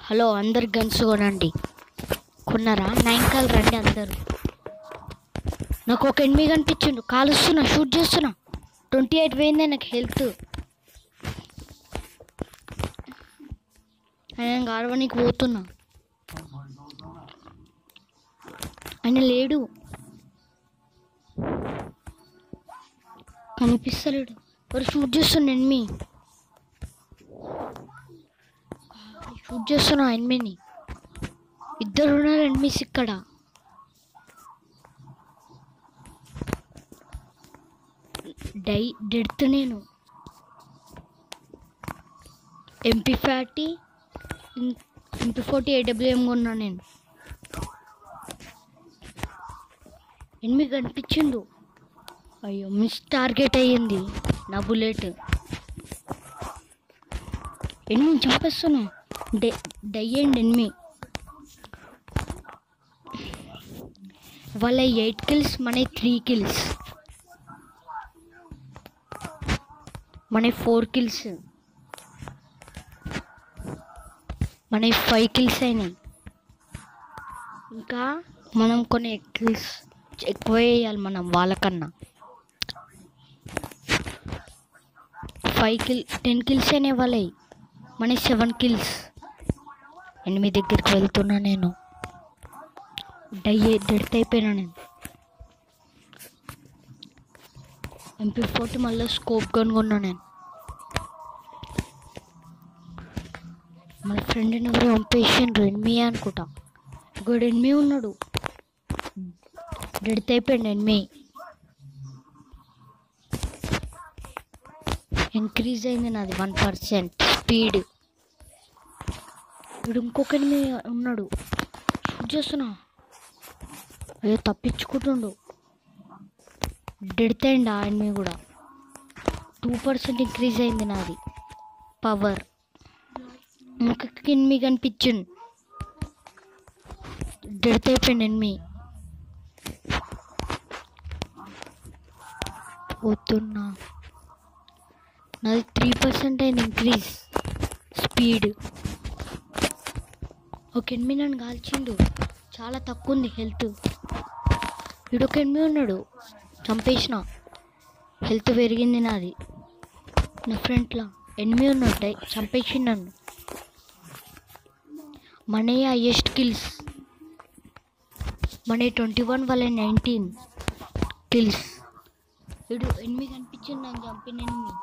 Hello అందరు guns కొనండి కొన్నారా నైన్ కాల్ రండి అందరు నాకు ఒక ఎనిమిది కనిపించిండు కాలుస్తున్నా షూట్ చేస్తున్నా ట్వంటీ ఎయిట్ పోయిందే నాకు హెల్త్ ఆయన గారవనికి పోతున్నా ఆయన లేడు కనిపిస్తలేడు వాడు షూట్ చేస్తున్నా ఎనిమి షూట్ చేస్తున్నా ఎనిమిని ఇద్దరు ఉన్నారు ఎనిమిస్ ఇక్కడ డై డెడ్త్ నేను MP forty MP forty AWM కొన్నా నేను ఎనిమిది కనిపించిండు అయ్యో మిస్ టార్గెట్ అయ్యింది నా బుల్లెట్ ఎనిమిది చంపేస్తున్నా డే డయ్యండి ఎనిమిది వాళ్ళ ఎయిట్ కిల్స్ మన త్రీ కిల్స్ మన ఫోర్ కిల్స్ మన ఫైవ్ కిల్స్ అయినాయి ఇంకా మనం కొన్ని కిల్స్ ఎక్కువ వేయాలి మనం వాళ్ళకన్నా ఫైవ్ కిల్ టెన్ కిల్స్ అయినాయి వాళ్ళవి మన సెవెన్ కిల్స్ ఎనిమిది దగ్గరికి వెళ్తున్నా నేను డై డెడ్ అయిపోయినా నేను ఎంపీ ఫోర్టీ మళ్ళీ స్కోప్ గన్ కొన్నా నేను మన ఫ్రెండ్ని ఎవరు పంపేసిండ్రు ఎనిమిది అనుకుంటా ఇంకోటి ఎనిమిది ఉన్నాడు డెడ్ అయిపోయింది ఎనిమిది ఇంక్రీజ్ అయింది నాది వన్ పర్సెంట్ స్పీడ్ ఇప్పుడు ఇంకొక ఎనిమిది ఉన్నాడు షూట్ చేస్తున్నా అయ్యో తప్పించుకుంటుండు డెడ్ అయింది ఆ ఎనిమిది కూడా టూ పర్సెంట్ ఇంక్రీజ్ అయింది నాది పవర్ ఇంకొక ఎనిమిది కనిపించింది డెడ్ అయిపోయింది ఎనిమిది పోతున్నా నాది త్రీ పర్సెంట్ అయింది ఇంక్రీజ్ స్పీడ్ ఒక ఎనిమిది నన్ను కాల్చిండు చాలా తక్కువ ఉంది హెల్త్ వీడు ఒక ఎనిమిది ఉన్నాడు చంపేసిన హెల్త్ పెరిగింది నాది నా ఫ్రంట్లో ఎనిమిది ఉన్నట్టాయి చంపేసి నన్ను మన హైయెస్ట్ కిల్స్ మన ట్వంటీ వన్ వాళ్ళ నైన్టీన్ కిల్స్ వీడు ఎనిమిది కనిపించింది నాకు చంపిన ఎనిమిది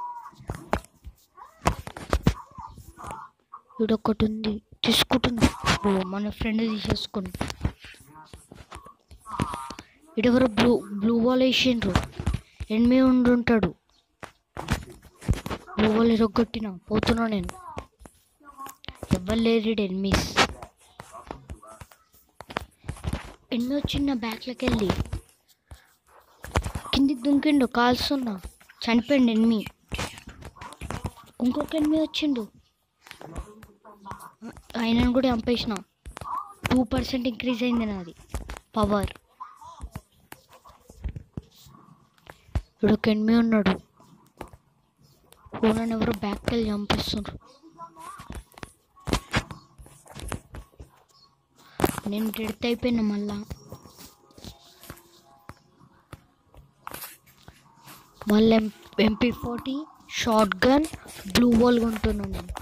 వీడు ఒకటి ఉంది తీసుకుంటున్నా ఓ మన ఫ్రెండ్ తీసేసుకుని వీడెవరో బ్లూ బ్లూ బాల్ వేసిండ్రు ఎనిమిది ఉండుంటాడు బ్లూ బాల్ ఎరగొట్టిన పోతున్నా నేను ఎవ్వరు లేరు ఎనిమిస్ ఎన్నో చిన్న బ్యాగ్లకి వెళ్ళి కిందికి దుంకిండు కాల్స్తున్నా చనిపోయిండు ఎనిమి ఇంకొక ఎనిమి వచ్చిండు ఆయనను కూడా చంపేసిన టూ పర్సెంట్ ఇంక్రీజ్ అయింది నాది పవర్ ఇప్పుడు ఒక ఎనిమి ఉన్నాడు ఓనని ఎవరో బ్యాక్కి వెళ్ళి చంపిస్తుండ్రు నేను డెడ్ అయిపోయినా మళ్ళా మళ్ళీ MP forty short gun blue ball కొంటున్నాను నేను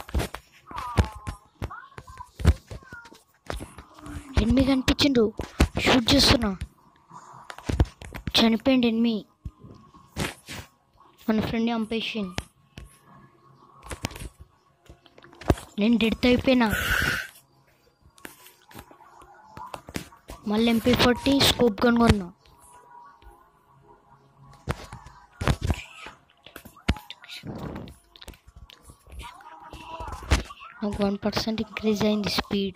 ఎనిమిది కనిపించిండు షూట్ చేస్తున్నా చనిపోయిండు ఎనిమి మన ఫ్రెండ్ చంపేసింది నేను డెడ్ అయిపోయినా మళ్ళీ ఎంపీ ఫోర్టీ స్కోప్ గన్ కొన్నా నాకు వన్ పర్సెంట్ ఇంక్రీజ్ అయింది స్పీడ్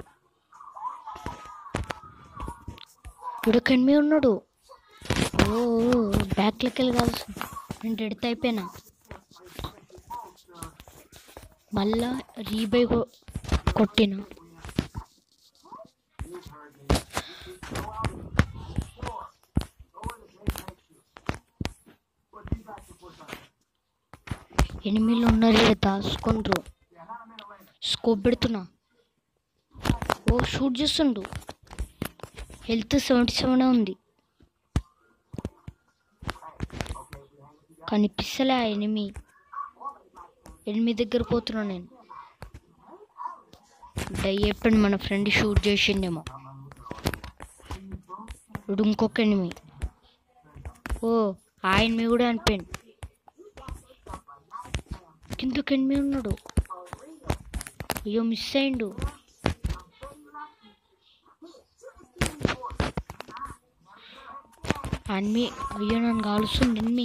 ఇప్పుడు ఎనిమిది ఉన్నాడు ఓ బ్యాక్లోకి వెళ్ళి కాల్సి నేను డెడ్ అయిపోయినా మళ్ళా రీబై కొట్టిన ఎనిమిదిలు ఉన్నారు ఇక్కడ దాచుకుండ్రు స్కోప్ పెడుతున్నా ఓ షూట్ చేస్తుండు హెల్త్ సెవెంటీ సెవెన్ ఉంది కనిపిస్తలే ఆ ఎనిమి ఎనిమి దగ్గర పోతున్నా నేను డై అయిపోయింది మన ఫ్రెండ్ షూట్ చేసిండేమో ఇప్పుడు ఇంకొక ఎనిమి ఓ ఆ ఎనిమి కూడా అనిపోయింది కిందకి ఎనిమి ఉన్నాడు అయ్యో మిస్ అయిండు అన్మి అయ్యో నన్ను కాలుస్తుంది ఎనిమి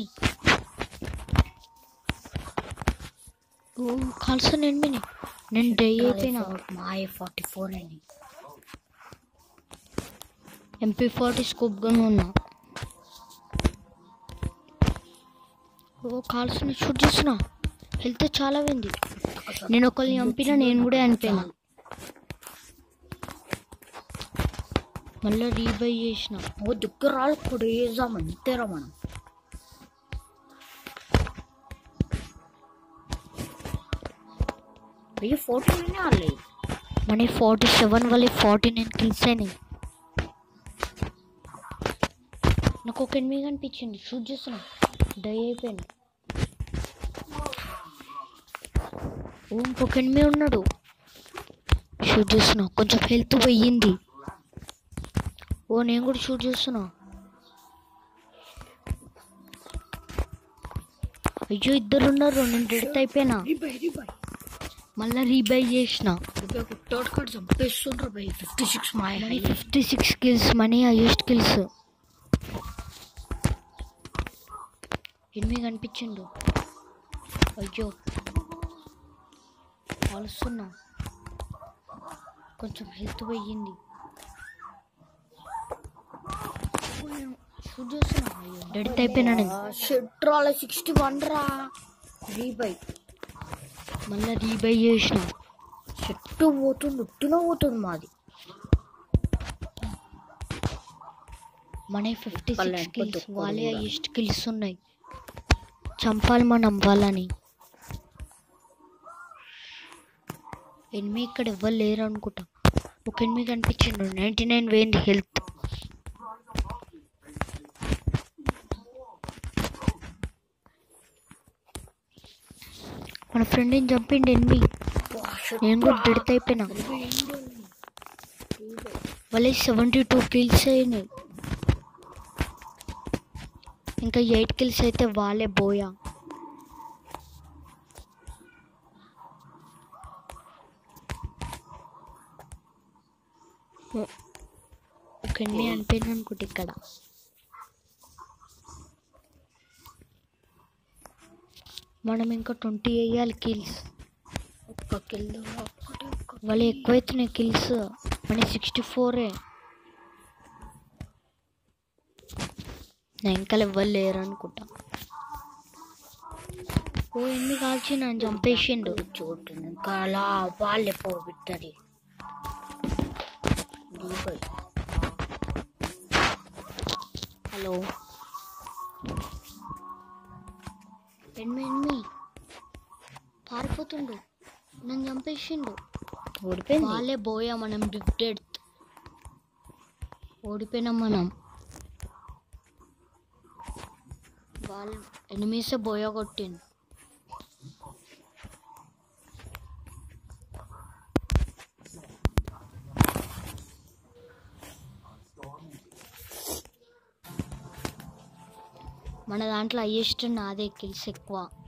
ఓ కాల్సిన ఎనిమిని నేను డై అయిపోయినా మాయ ఫార్టీ ఫోర్ అని ఎంపీ ఫార్టీ స్కోప్గా ఉన్నా ఓ కాల్సిన షూట్ చేస్తున్నా హెల్త్ చాలా పోయింది నేను ఒకరిని చంపినా నేను కూడా అనిపోయినా మళ్ళీ రీబై చేసిన ఓ దగ్గర రాళ్ళు కొడేద్దాం అంతేరా మనం వెయ్యి ఫోటో వాళ్ళే మన ఫార్టీ సెవెన్ వల్ల ఫార్టీ నైన్ కిల్స్ అయినాయి నాకు ఒక ఎనిమిది కనిపించింది షూట్ చేస్తున్నా డై అయిపోయింది ఓ ఇంకొక ఎనిమిది ఉన్నాడు షూట్ చేస్తున్నా కొంచెం హెల్త్ పోయింది ఓ నేను కూడా షూట్ చేస్తున్నా అయ్యో ఇద్దరు ఉన్నారు నేను డెడ్ అయిపోయినా రీబాయ్ రీబాయ్ మళ్ళీ రీబై చేసిన రీబాయ్ థర్డ్ కార్డ్ చంపేస్తుండ్రు బై ఫిఫ్టీ సిక్స్ మాయ money fifty six kills money highest kills ఎనిమిది కనిపించిండు అయ్యో కాలుస్తున్నా కొంచెం హెల్త్ పోయింది షూట్ చేస్తున్నా అయ్యో డెడ్ అయిపోయినా నేను షెట్రాల సిక్స్టీ వన్ రా రీబాయ్ మళ్ళీ రీబై చేసిన చెట్టు పోతుంది ఉట్టున పోతుంది మాది మన ఫిఫ్టీ వాళ్ళ సిక్స్ వెనక కిల్స్ దొక్కడు వాళ్ళే కూడా. హైయెస్ట్ కిల్స్ ఉన్నాయి చంపాలి మనం వాళ్ళని ఎనిమిది ఇక్కడ ఎవ్వరు లేరు అనుకుంటా ఒక ఎనిమిది కనిపించిండు నైంటీ నైన్ వేయింది హెల్త్ మన ఫ్రెండ్ని చంపిండు ఎనిమిది నేను కూడా డెడ్ అయిపోయినా వాళ్ళే సెవెంటీ టూ కిల్స్ అయినాయి ఇంకా ఎయిట్ కిల్స్ అయితే వాళ్ళే బోయా ఒక ఎనిమిది అనిపోయింది అనుకుంటా ఇక్కడ మనం ఇంకా ట్వంటీ వేయాలి కిల్స్ ఒక్క కిల్లు ఒక్కటే ఒక్క వాళ్ళు ఎక్కువైతున్నాయి కిల్స్ మన సిక్స్టీ ఫోరే నా ఇంకా ఎవ్వరు లేరు అనుకుంటా ఓ ఎన్ని కాల్చి నన్ను చంపేసిండు చోటు ఇంకా అలా వాళ్ళే పోబిట్టది రీబాయ్ హలో ఎనిమి ఎనిమి పారిపోతుండు నన్ను చంపేసిండు ఓడిపోయింది వాళ్ళే బోయా మనం డిఫ్టెడ్ ఓడిపోయినాం మనం వాళ్ళు ఎనిమిసే బోయా కొట్టిండు మన దాంట్లో హైయెస్ట్ నాదే కిల్స్ ఎక్కువ